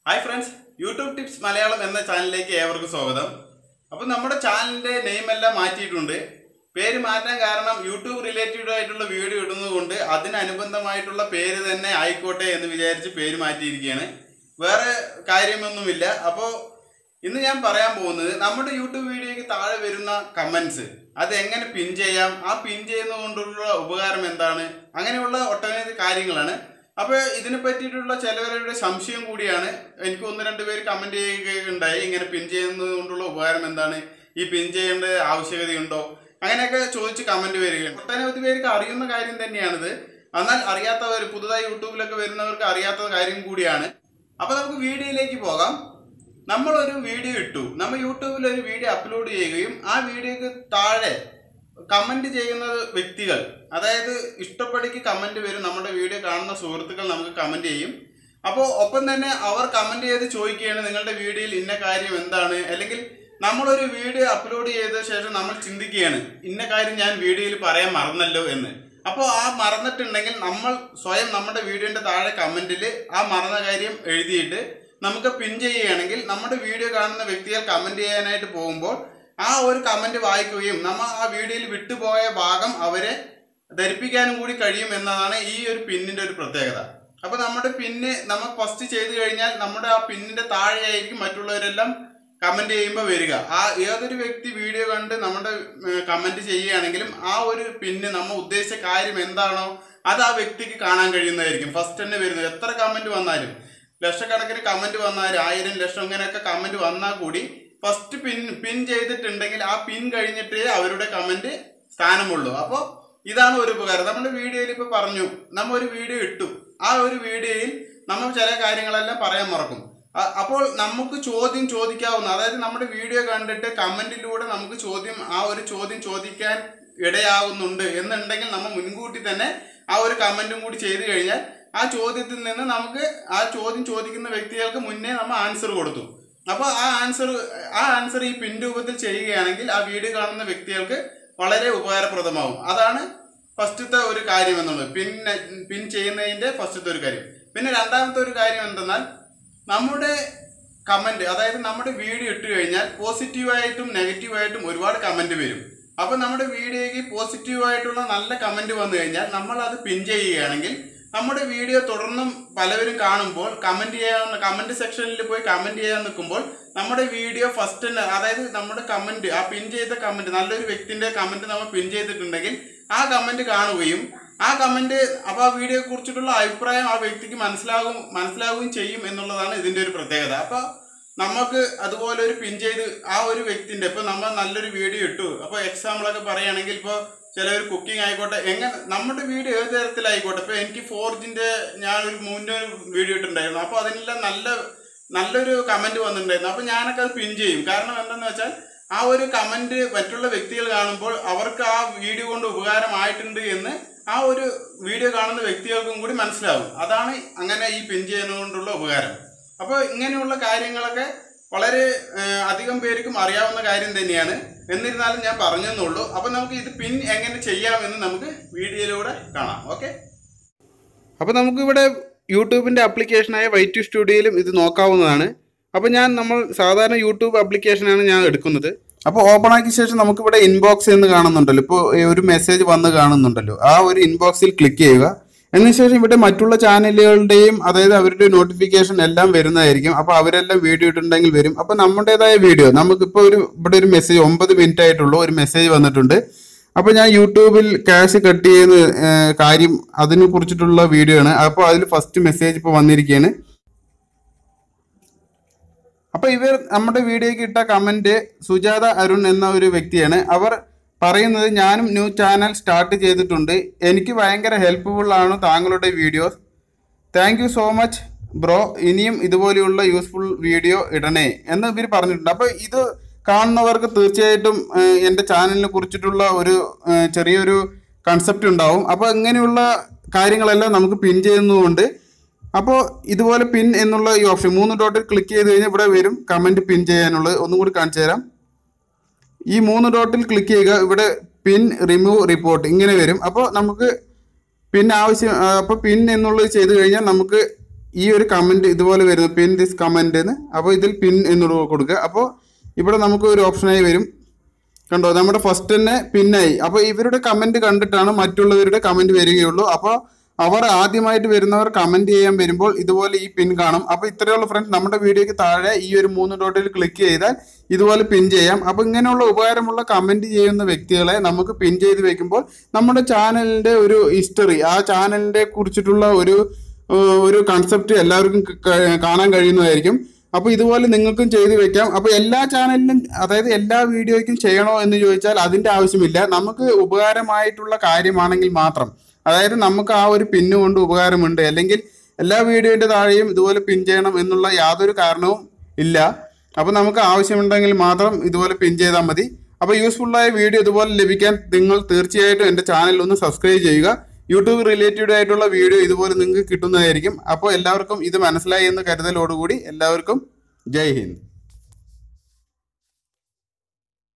hi friends YouTube tips Malayalam എന്ന ചാനലിലേക്ക് ഏവർക്കും സ്വാഗതം അപ്പോൾ നമ്മുടെ ചാനലിൻ്റെ നെയിം എല്ലാം മാറ്റിയിട്ടുണ്ട് പേര് മാറ്റാൻ കാരണം യൂട്യൂബ് റിലേറ്റഡ് ആയിട്ടുള്ള വീഡിയോ ഇടുന്നത് കൊണ്ട് അതിനനുബന്ധമായിട്ടുള്ള പേര് തന്നെ ആയിക്കോട്ടെ എന്ന് വിചാരിച്ച് പേര് മാറ്റിയിരിക്കുകയാണ് വേറെ കാര്യമൊന്നുമില്ല അപ്പോൾ ഇന്ന് ഞാൻ പറയാൻ പോകുന്നത് നമ്മുടെ യൂട്യൂബ് വീഡിയോയ്ക്ക് താഴെ വരുന്ന കമൻസ് അത് എങ്ങനെ പിൻ ചെയ്യാം ആ പിൻ ചെയ്യുന്നത് കൊണ്ടുള്ള ഉപകാരം എന്താണ് അങ്ങനെയുള്ള ഒട്ടനവധി കാര്യങ്ങളാണ് അപ്പോൾ ഇതിനെ പറ്റിയിട്ടുള്ള ചിലവരുടെ സംശയം കൂടിയാണ് എനിക്ക് ഒന്ന് രണ്ട് പേര് കമൻറ്റ് ചെയ്യുകയുണ്ടായി ഇങ്ങനെ പിൻ ചെയ്യുന്നത് കൊണ്ടുള്ള ഉപകാരം എന്താണ് ഈ പിൻ ചെയ്യേണ്ട ആവശ്യകതയുണ്ടോ അങ്ങനെയൊക്കെ ചോദിച്ച് കമൻറ്റ് വരികയാണ് ഒട്ടനവധി പേർക്ക് അറിയുന്ന കാര്യം തന്നെയാണിത് എന്നാൽ അറിയാത്തവർ പുതുതായി യൂട്യൂബിലൊക്കെ വരുന്നവർക്ക് അറിയാത്ത കാര്യം കൂടിയാണ് അപ്പോൾ നമുക്ക് വീഡിയോയിലേക്ക് പോകാം നമ്മളൊരു വീഡിയോ ഇട്ടു നമ്മൾ യൂട്യൂബിൽ ഒരു വീഡിയോ അപ്ലോഡ് ചെയ്യുകയും ആ വീഡിയോക്ക് താഴെ കമന്റ് ചെയ്യുന്ന വ്യക്തികൾ അതായത് ഇഷ്ടപ്പെടിക്ക് കമന്റ് വരും നമ്മുടെ വീഡിയോ കാണുന്ന സുഹൃത്തുക്കൾ നമുക്ക് കമന്റ് ചെയ്യും അപ്പോൾ ഒപ്പം തന്നെ അവർ കമന്റ് ചെയ്ത് ചോദിക്കുകയാണ് നിങ്ങളുടെ വീഡിയോയിൽ ഇന്ന കാര്യം എന്താണ് അല്ലെങ്കിൽ നമ്മളൊരു വീഡിയോ അപ്ലോഡ് ചെയ്ത ശേഷം നമ്മൾ ചിന്തിക്കുകയാണ് ഇന്ന കാര്യം ഞാൻ വീഡിയോയിൽ പറയാൻ മറന്നല്ലോ എന്ന് അപ്പോൾ ആ മറന്നിട്ടുണ്ടെങ്കിൽ നമ്മൾ സ്വയം നമ്മുടെ വീഡിയോന്റെ താഴെ കമന്റിൽ ആ മറന്ന കാര്യം എഴുതിയിട്ട് നമുക്ക് പിൻ ചെയ്യുകയാണെങ്കിൽ നമ്മുടെ വീഡിയോ കാണുന്ന വ്യക്തികൾ കമന്റ് ചെയ്യാനായിട്ട് പോകുമ്പോൾ ആ ഒരു കമന്റ് വായിക്കുകയും നമ്മൾ ആ വീഡിയോയിൽ വിട്ടുപോയ ഭാഗം അവരെ ധരിപ്പിക്കാനും കൂടി കഴിയും എന്നതാണ് ഈ ഒരു പിന്നിന്റെ ഒരു പ്രത്യേകത അപ്പൊ നമ്മുടെ പിന്ന് നമ്മൾ ഫസ്റ്റ് ചെയ്ത് കഴിഞ്ഞാൽ നമ്മുടെ ആ പിന്നിന്റെ താഴെയായിരിക്കും മറ്റുള്ളവരെല്ലാം കമന്റ് ചെയ്യുമ്പോൾ വരിക ആ ഏതൊരു വ്യക്തി വീഡിയോ കണ്ട് നമ്മുടെ കമന്റ് ചെയ്യുകയാണെങ്കിലും ആ ഒരു പിന്ന് നമ്മൾ ഉദ്ദേശിച്ച കാര്യം എന്താണോ അത് ആ വ്യക്തിക്ക് കാണാൻ കഴിയുന്നതായിരിക്കും ഫസ്റ്റ് തന്നെ വരുന്നത് എത്ര കമന്റ് വന്നാലും ലക്ഷക്കണക്കിന് കമന്റ് വന്നാലും ആയിരം ലക്ഷം ഇങ്ങനെയൊക്കെ കമന്റ് വന്നാൽ കൂടി ഫസ്റ്റ് പിൻ പിൻ ചെയ്തിട്ടുണ്ടെങ്കിൽ ആ പിൻ കഴിഞ്ഞിട്ടേ അവരുടെ കമന്റ് സ്ഥാനമുള്ളൂ അപ്പോൾ ഇതാണ് ഒരു ഉപകാരം നമ്മുടെ വീഡിയോയിൽ ഇപ്പോൾ പറഞ്ഞു നമ്മൾ ഒരു വീഡിയോ ഇട്ടു ആ ഒരു വീഡിയോയിൽ നമ്മൾ ചില കാര്യങ്ങളെല്ലാം പറയാൻ മറക്കും അ- അപ്പോൾ നമുക്ക് ചോദ്യം ചോദിക്കാവുന്ന അതായത് നമ്മുടെ വീഡിയോ കണ്ടിട്ട് കമന്റിലൂടെ നമുക്ക് ചോദ്യം ആ ഒരു ചോദ്യം ചോദിക്കാൻ ഇടയാകുന്നുണ്ട് എന്നുണ്ടെങ്കിൽ നമ്മൾ മുൻകൂട്ടി തന്നെ ആ ഒരു കമന്റും കൂടി ചെയ്തു കഴിഞ്ഞാൽ ആ ചോദ്യത്തിൽ നിന്ന് നമുക്ക് ആ ചോദ്യം ചോദിക്കുന്ന വ്യക്തികൾക്ക് മുന്നേ നമ്മൾ ആൻസർ കൊടുത്തു അപ്പോൾ ആ ആൻസർ ആ ആൻസർ ഈ പിൻ രൂപത്തിൽ ചെയ്യുകയാണെങ്കിൽ ആ വീഡിയോ കാണുന്ന വ്യക്തികൾക്ക് വളരെ ഉപകാരപ്രദമാവും അതാണ് ഫസ്റ്റത്തെ ഒരു കാര്യം എന്നുള്ളത് പിൻ പിൻ ചെയ്യുന്നതിൻ്റെ ഫസ്റ്റത്തെ ഒരു കാര്യം പിന്നെ രണ്ടാമത്തെ ഒരു കാര്യം എന്തെന്നാൽ നമ്മുടെ കമന്റ് അതായത് നമ്മുടെ വീഡിയോ ഇട്ട് കഴിഞ്ഞാൽ പോസിറ്റീവായിട്ടും നെഗറ്റീവായിട്ടും ഒരുപാട് കമന്റ് വരും അപ്പോൾ നമ്മുടെ വീഡിയോയ്ക്ക് പോസിറ്റീവായിട്ടുള്ള നല്ല കമന്റ് വന്നു കഴിഞ്ഞാൽ നമ്മൾ അത് പിൻ ചെയ്യുകയാണെങ്കിൽ നമ്മുടെ വീഡിയോ തുടർന്നും പലവരും കാണുമ്പോൾ കമന്റ് ചെയ്യാൻ കമന്റ് സെക്ഷനിൽ പോയി കമന്റ് ചെയ്യാൻ നിൽക്കുമ്പോൾ നമ്മുടെ വീഡിയോ ഫസ്റ്റ് തന്നെ അതായത് നമ്മുടെ കമന്റ് ആ പിൻ ചെയ്ത കമന്റ് നല്ലൊരു വ്യക്തിന്റെ കമന്റ് നമ്മൾ പിൻ ചെയ്തിട്ടുണ്ടെങ്കിൽ ആ കമന്റ് കാണുകയും ആ കമന്റ് അപ്പോൾ ആ വീഡിയോയെ കുറിച്ചിട്ടുള്ള അഭിപ്രായം ആ വ്യക്തിക്ക് മനസ്സിലാകും മനസ്സിലാവുകയും ചെയ്യും എന്നുള്ളതാണ് ഇതിന്റെ ഒരു പ്രത്യേകത അപ്പോൾ നമുക്ക് അതുപോലെ ഒരു പിൻ ചെയ്ത് ആ ഒരു വ്യക്തിന്റെ ഇപ്പൊ നമ്മൾ നല്ലൊരു വീഡിയോ ഇട്ടു അപ്പോൾ എക്സാമ്പിളൊക്കെ പറയുകയാണെങ്കിൽ ഇപ്പോൾ ചിലവർ കുക്കിംഗ് ആയിക്കോട്ടെ എങ്ങനെ നമ്മുടെ വീഡിയോ ഏത് തരത്തിലായിക്കോട്ടെ ഇപ്പൊ എനിക്ക് ഫോർജിന്റെ ഞാൻ ഒരു മുന്നേ ഒരു വീഡിയോ ഇട്ടിട്ടുണ്ടായിരുന്നു അപ്പോൾ അതിനെല്ലാം നല്ല നല്ലൊരു കമന്റ് വന്നിട്ടുണ്ടായിരുന്നു അപ്പോൾ ഞാനൊക്കെ അത് പിൻ ചെയ്യും കാരണം എന്താണെന്ന് വെച്ചാൽ ആ ഒരു കമന്റ് മറ്റുള്ള വ്യക്തികൾ കാണുമ്പോൾ അവർക്ക് ആ വീഡിയോ കൊണ്ട് ഉപകാരമായിട്ടുണ്ട് എന്ന് ആ ഒരു വീഡിയോ കാണുന്ന വ്യക്തികൾക്കും കൂടി മനസ്സിലാവും അതാണ് അങ്ങനെ ഈ പിൻ ചെയ്യുന്നതുകൊണ്ടുള്ള ഉപകാരം അപ്പോൾ ഇങ്ങനെയുള്ള കാര്യങ്ങളൊക്കെ വളരെ ഏഹ്, അധികം പേർക്കും അറിയാവുന്ന കാര്യം തന്നെയാണ് എന്നിരുന്നാലും ഞാൻ പറഞ്ഞെന്നുള്ളൂ അപ്പോൾ നമുക്ക് ഇത് പിൻ എങ്ങനെ ചെയ്യാമെന്ന് നമുക്ക് വീഡിയോയിലൂടെ കാണാം ഓക്കെ അപ്പോൾ നമുക്കിവിടെ യൂട്യൂബിൻ്റെ ആപ്ലിക്കേഷനായ വൈറ്റ് സ്റ്റുഡിയോയിലും ഇത് നോക്കാവുന്നതാണ് അപ്പോൾ ഞാൻ നമ്മൾ സാധാരണ യൂട്യൂബ് ആപ്ലിക്കേഷനാണ് ഞാൻ എടുക്കുന്നത് അപ്പോൾ ഓപ്പൺ ആക്കിയ ശേഷം നമുക്കിവിടെ ഇൻബോക്സ് എന്ന് കാണുന്നുണ്ടല്ലോ ഇപ്പോൾ ഒരു മെസ്സേജ് വന്ന് കാണുന്നുണ്ടല്ലോ ആ ഒരു ഇൻബോക്സിൽ ക്ലിക്ക് ചെയ്യുക അതിനുശേഷം ഇവിടെ മറ്റുള്ള ചാനലുകളുടെയും അതായത് അവരുടെ നോട്ടിഫിക്കേഷൻ എല്ലാം വരുന്നതായിരിക്കും അപ്പോൾ അവരെല്ലാം വീഡിയോ ഇട്ടുണ്ടെങ്കിൽ വരും അപ്പോൾ നമ്മുടേതായ വീഡിയോ നമുക്കിപ്പോൾ ഒരു ഇവിടെ ഒരു മെസ്സേജ് ഒമ്പത് മിനിറ്റ് ആയിട്ടുള്ളൂ ഒരു മെസ്സേജ് വന്നിട്ടുണ്ട് അപ്പോൾ ഞാൻ യൂട്യൂബിൽ ക്യാഷ് കട്ട് ചെയ്യുന്ന ഏഹ്, കാര്യം അതിനെ കുറിച്ചിട്ടുള്ള വീഡിയോ ആണ് അപ്പോൾ അതിൽ ഫസ്റ്റ് മെസ്സേജ് ഇപ്പോൾ വന്നിരിക്കുകയാണ് അപ്പോൾ ഇവർ നമ്മുടെ വീഡിയോയ്ക്ക് ഇട്ട കമന്റ് സുജാത അരുൺ എന്ന ഒരു വ്യക്തിയാണ് അവർ പറയുന്നത് ഞാനും ന്യൂ ചാനൽ സ്റ്റാർട്ട് ചെയ്തിട്ടുണ്ട് എനിക്ക് ഭയങ്കര ഹെൽപ്ഫുൾ ആണ് താങ്കളുടെ videos thank you so much bro ഇനിയും ഇതുപോലെയുള്ള യൂസ്ഫുൾ വീഡിയോ ഇടണേ എന്ന് ഇവർ പറഞ്ഞിട്ടുണ്ട് അപ്പോൾ ഇത് കാണുന്നവർക്ക് തീർച്ചയായിട്ടും ഏഹ്, എൻ്റെ ചാനലിനെ കുറിച്ചിട്ടുള്ള ഒരു ഏഹ്, ചെറിയൊരു കൺസെപ്റ്റ് ഉണ്ടാവും അപ്പോൾ ഇങ്ങനെയുള്ള കാര്യങ്ങളെല്ലാം നമുക്ക് പിൻ ചെയ്യുന്നതുകൊണ്ട് അപ്പോൾ ഇതുപോലെ പിൻ എന്നുള്ള ഈ ഓപ്ഷൻ മൂന്ന് ഡോട്ടിൽ ക്ലിക്ക് ചെയ്ത് കഴിഞ്ഞാൽ ഇവിടെ വരും കമൻറ്റ് പിൻ ചെയ്യാനുള്ളത് ഒന്നും കൂടി കാണിച്ചു തരാം ഈ മൂന്ന് ഡോട്ടിൽ ക്ലിക്ക് ചെയ്യുക ഇവിടെ പിൻ റിമൂവ് റിപ്പോർട്ട് ഇങ്ങനെ വരും അപ്പോൾ നമുക്ക് പിൻ ആവശ്യം അപ്പോൾ പിൻ എന്നുള്ളത് ചെയ്ത് കഴിഞ്ഞാൽ നമുക്ക് ഈ ഒരു കമൻറ്റ് ഇതുപോലെ വരുന്നു പിൻ ദിസ് കമൻറ്റ് എന്ന് അപ്പോൾ ഇതിൽ പിൻ എന്നുള്ള കൊടുക്കുക അപ്പോൾ ഇവിടെ നമുക്ക് ഒരു ഓപ്ഷനായി വരും കണ്ടോ നമ്മുടെ ഫസ്റ്റ് തന്നെ പിന്നായി അപ്പോൾ ഇവരുടെ കമൻറ്റ് കണ്ടിട്ടാണ് മറ്റുള്ളവരുടെ കമൻറ്റ് വരികയുള്ളൂ അപ്പോൾ അവർ ആദ്യമായിട്ട് വരുന്നവർ കമൻറ്റ് ചെയ്യാൻ വരുമ്പോൾ ഇതുപോലെ ഈ പിൻ കാണും അപ്പോൾ ഇത്രയുള്ള ഫ്രണ്ട്സ് നമ്മുടെ വീഡിയോയ്ക്ക് താഴെ ഈ ഒരു മൂന്ന് ഡോട്ടിൽ ക്ലിക്ക് ചെയ്താൽ ഇതുപോലെ പിൻ ചെയ്യാം അപ്പോൾ ഇങ്ങനെയുള്ള ഉപകാരമുള്ള കമൻറ്റ് ചെയ്യുന്ന വ്യക്തികളെ നമുക്ക് പിൻ ചെയ്ത് വെക്കുമ്പോൾ നമ്മുടെ ചാനലിൻ്റെ ഒരു ഹിസ്റ്ററി ആ ചാനലിനെ കുറിച്ചിട്ടുള്ള ഒരു ഏഹ്, ഒരു കൺസെപ്റ്റ് എല്ലാവർക്കും ക- ക- കാണാൻ കഴിയുന്നതായിരിക്കും അപ്പോൾ ഇതുപോലെ നിങ്ങൾക്കും ചെയ്തു വെക്കാം അപ്പോൾ എല്ലാ ചാനലിനും അതായത് എല്ലാ വീഡിയോയ്ക്കും ചെയ്യണോ എന്ന് ചോദിച്ചാൽ അതിൻ്റെ ആവശ്യമില്ല നമുക്ക് ഉപകാരമായിട്ടുള്ള കാര്യമാണെങ്കിൽ മാത്രം അതായത് നമുക്ക് ആ ഒരു പിന്ന് കൊണ്ട് ഉപകാരമുണ്ട് അല്ലെങ്കിൽ എല്ലാ വീഡിയോയുടെ താഴെയും ഇതുപോലെ പിൻ ചെയ്യണം എന്നുള്ള യാതൊരു കാരണവും ഇല്ല അപ്പോൾ നമുക്ക് ആവശ്യമുണ്ടെങ്കിൽ മാത്രം ഇതുപോലെ പിൻ ചെയ്താൽ മതി അപ്പോൾ യൂസ്ഫുള്ളായ വീഡിയോ ഇതുപോലെ ലഭിക്കാൻ നിങ്ങൾ തീർച്ചയായിട്ടും എൻ്റെ ചാനൽ ഒന്ന് സബ്സ്ക്രൈബ് ചെയ്യുക യൂട്യൂബ് റിലേറ്റഡ് ആയിട്ടുള്ള വീഡിയോ ഇതുപോലെ നിങ്ങൾക്ക് കിട്ടുന്നതായിരിക്കും അപ്പോൾ എല്ലാവർക്കും ഇത് മനസ്സിലായി എന്ന് കരുതലോടുകൂടി എല്ലാവർക്കും ജയ് ഹിന്ദ്